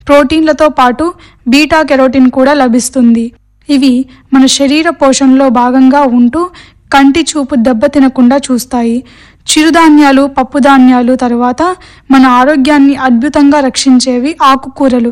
ప్రోటీన్లతో పాటు beta carotene కూడా లభిస్తుంది ఇవి మన శరీర పోషణలో భాగంగా ఉంటూ కంటి చూపు దెబ్బతినకుండా చూస్తాయి చిరుధాన్యాలు పప్పుధాన్యాలు తరువాత మన ఆరోగ్యాన్ని అద్భుతంగా రక్షించేవి ఆకుకూరలు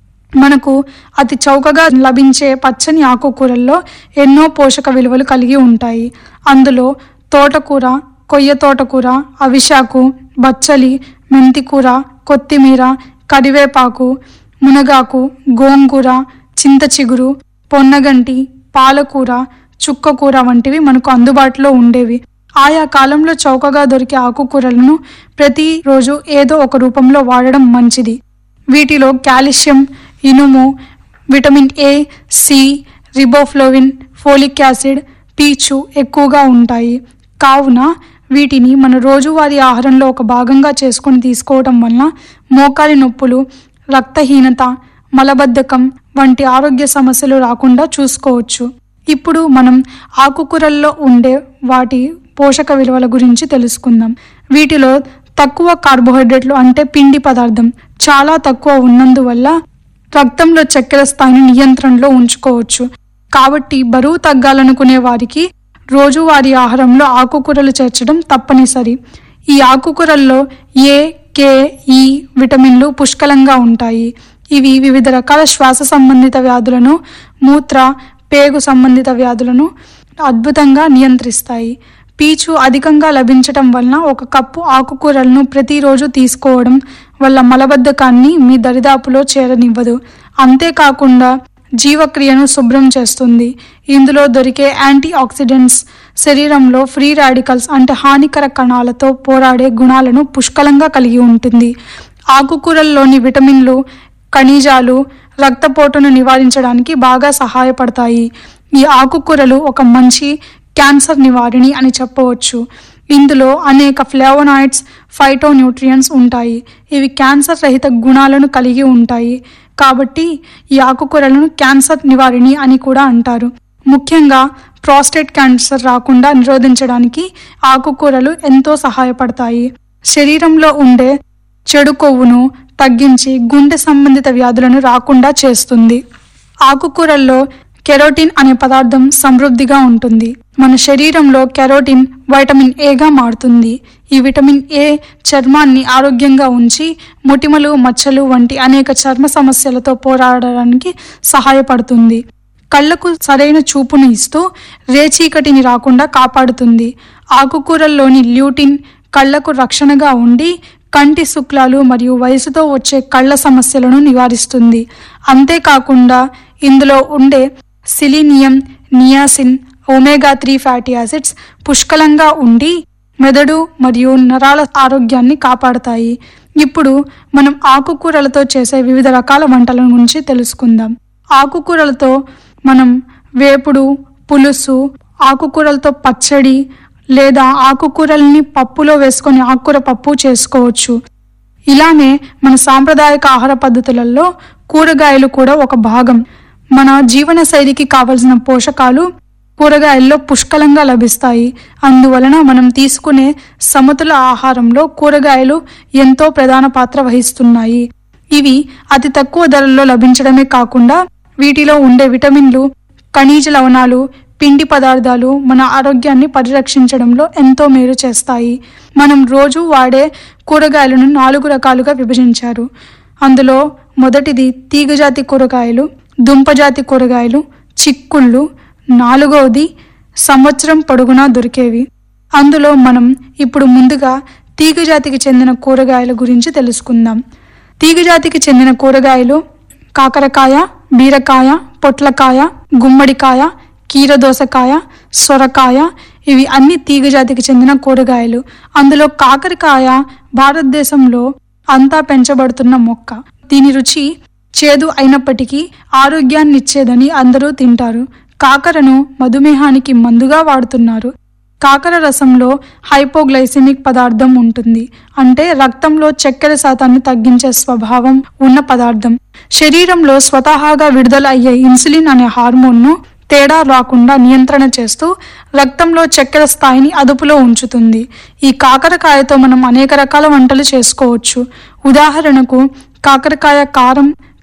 మనకు అతి చౌకగా లభించే పచ్చని ఆకుకూరల్లో ఎన్నో పోషక విలువలు కలిగి ఉంటాయి అందులో తోటకూర కొయ్య తోటకూర అవిశాకు బచ్చలి మెంతికూర కొత్తిమీర కరివేపాకు మునగాకు గోంగూర చింత చిగురు పొన్నగంటి పాలకూర చుక్కకూర వంటివి మనకు అందుబాటులో ఉండేవి ఆయా కాలంలో చౌకగా దొరికే ఆకుకూరలను ప్రతిరోజు ఏదో ఒక రూపంలో వాడడం మంచిది వీటిలో కాల్షియం ఇనుము vitamin A C riboflavin folic acid పీచు ఎక్కువగా ఉంటాయి కావున వీటిని మన రోజువారీ ఆహారంలో ఒక భాగంగా చేసుకొని తీసుకోవడం వలన మోకాలి నొప్పులు రక్తహీనత మలబద్ధకం వంటి ఆరోగ్య సమస్యలు రాకుండా చూసుకోవచ్చు ఇప్పుడు మనం ఆకుకూరల్లో ఉండే వాటి పోషక విలువల గురించి తెలుసుకుందాం వీటిలో తక్కువ కార్బోహైడ్రేట్లు అంటే పిండి పదార్థం చాలా తక్కువ ఉన్నందువల్ల రక్తంలో చక్కెర స్థాయిని నియంత్రణలో ఉంచుకోవచ్చు కాబట్టి బరువు తగ్గాలనుకునే వారికి రోజువారీ ఆహారంలో ఆకుకూరలు చేర్చడం తప్పనిసరి ఈ ఆకుకూరల్లో ఏ కే ఈ విటమిన్లు పుష్కలంగా ఉంటాయి ఇవి వివిధ రకాల శ్వాస సంబంధిత వ్యాధులను మూత్ర పేగు సంబంధిత వ్యాధులను అద్భుతంగా నియంత్రిస్తాయి పీచు అధికంగా లభించటం వలన ఒక కప్పు ఆకుకూరలను ప్రతిరోజు తీసుకోవడం వల్ల మలబద్ధకాన్ని మీ దరిదాపులో చేరనివ్వదు అంతేకాకుండా జీవక్రియను శుభ్రం చేస్తుంది ఇందులో దొరికే యాంటీ ఆక్సిడెంట్స్ శరీరంలో ఫ్రీ రాడికల్స్ అంటే హానికర కణాలతో పోరాడే గుణాలను పుష్కలంగా కలిగి ఉంటుంది ఆకుకూరల్లోని విటమిన్లు ఖనిజాలు రక్తపోటును నివారించడానికి బాగా సహాయపడతాయి ఈ ఆకుకూరలు ఒక మంచి క్యాన్సర్ నివారిణి అని చెప్పవచ్చు ఇందులో అనేక ఫ్లేవనాయిడ్స్ ఫైటోన్యూట్రియంట్స్ ఉంటాయి ఇవి క్యాన్సర్ రహిత గుణాలను కలిగి ఉంటాయి కాబట్టి ఈ ఆకుకూరలను క్యాన్సర్ నివారిణి అని కూడా అంటారు ముఖ్యంగా ప్రాస్టేట్ క్యాన్సర్ రాకుండా నిరోధించడానికి ఆకుకూరలు ఎంతో సహాయపడతాయి శరీరంలో ఉండే చెడు కొవ్వును తగ్గించి గుండె సంబంధిత వ్యాధులను రాకుండా చేస్తుంది ఆకుకూరల్లో కెరోటిన్ అనే పదార్థం సమృద్ధిగా ఉంటుంది మన శరీరంలో కెరోటిన్ వైటమిన్ ఏగా మారుతుంది ఈ విటమిన్ ఏ చర్మాన్ని ఆరోగ్యంగా ఉంచి మొటిమలు మచ్చలు వంటి అనేక చర్మ సమస్యలతో పోరాడడానికి సహాయపడుతుంది కళ్ళకు సరైన చూపును ఇస్తూ రేచీకటిని రాకుండా కాపాడుతుంది ఆకుకూరల్లోని ల్యూటిన్ కళ్ళకు రక్షణగా ఉండి కంటి శుక్లాలు మరియు వయసుతో వచ్చే కళ్ళ సమస్యలను నివారిస్తుంది అంతేకాకుండా ఇందులో ఉండే selenium niacin omega three fatty acids పుష్కలంగా ఉండి మెదడు మరియు నరాల ఆరోగ్యాన్ని కాపాడతాయి ఇప్పుడు మనం ఆకుకూరలతో చేసే వివిధ రకాల వంటల గురించి తెలుసుకుందాం ఆకుకూరలతో మనం వేపుడు పులుసు ఆకుకూరలతో పచ్చడి లేదా ఆకుకూరల్ని పప్పులో వేసుకొని ఆకుకూర పప్పు చేసుకోవచ్చు ఇలానే మన సాంప్రదాయక ఆహార పద్ధతులలో కూరగాయలు కూడా ఒక భాగం మన జీవన శైలికి కావలసిన పోషకాలు కూరగాయల్లో పుష్కలంగా లభిస్తాయి అందువలన మనం తీసుకునే సమతుల ఆహారంలో కూరగాయలు ఎంతో ప్రధాన పాత్ర వహిస్తున్నాయి ఇవి అతి తక్కువ ధరల్లో లభించడమే కాకుండా వీటిలో ఉండే విటమిన్లు ఖనిజ లవణాలు పిండి పదార్థాలు మన ఆరోగ్యాన్ని పరిరక్షించడంలో ఎంతో మేలు చేస్తాయి మనం రోజు వాడే కూరగాయలను నాలుగు రకాలుగా విభజించారు అందులో మొదటిది తీగజాతి కూరగాయలు దుంపజాతి కూరగాయలు చిక్కుళ్ళు నాలుగవది సంవత్సరం పొడుగునా దొరికేవి అందులో మనం ఇప్పుడు ముందుగా తీగజాతికి చెందిన కూరగాయల గురించి తెలుసుకుందాం తీగజాతికి చెందిన కూరగాయలు కాకరకాయ బీరకాయ పొట్లకాయ గుమ్మడికాయ కీరదోసకాయ సొరకాయ ఇవి అన్ని తీగజాతికి చెందిన కూరగాయలు అందులో కాకరకాయ భారతదేశంలో అంతా పెంచబడుతున్న మొక్క దీని రుచి చేదు అయినప్పటికీ ఆరోగ్యాన్ని ఇచ్చేదని అందరూ తింటారు కాకరను మధుమేహానికి మందుగా వాడుతున్నారు కాకర రసంలో హైపోగ్లైసిమిక్ పదార్థం ఉంటుంది అంటే రక్తంలో చక్కెర శాతాన్ని తగ్గించే స్వభావం ఉన్న పదార్థం శరీరంలో స్వతహాగా విడుదల అయ్యే ఇన్సులిన్ అనే హార్మోన్ను తేడా రాకుండా నియంత్రణ చేస్తూ రక్తంలో చక్కెర స్థాయిని అదుపులో ఉంచుతుంది ఈ కాకరకాయతో మనం అనేక రకాల వంటలు చేసుకోవచ్చు ఉదాహరణకు కాకరకాయ కారం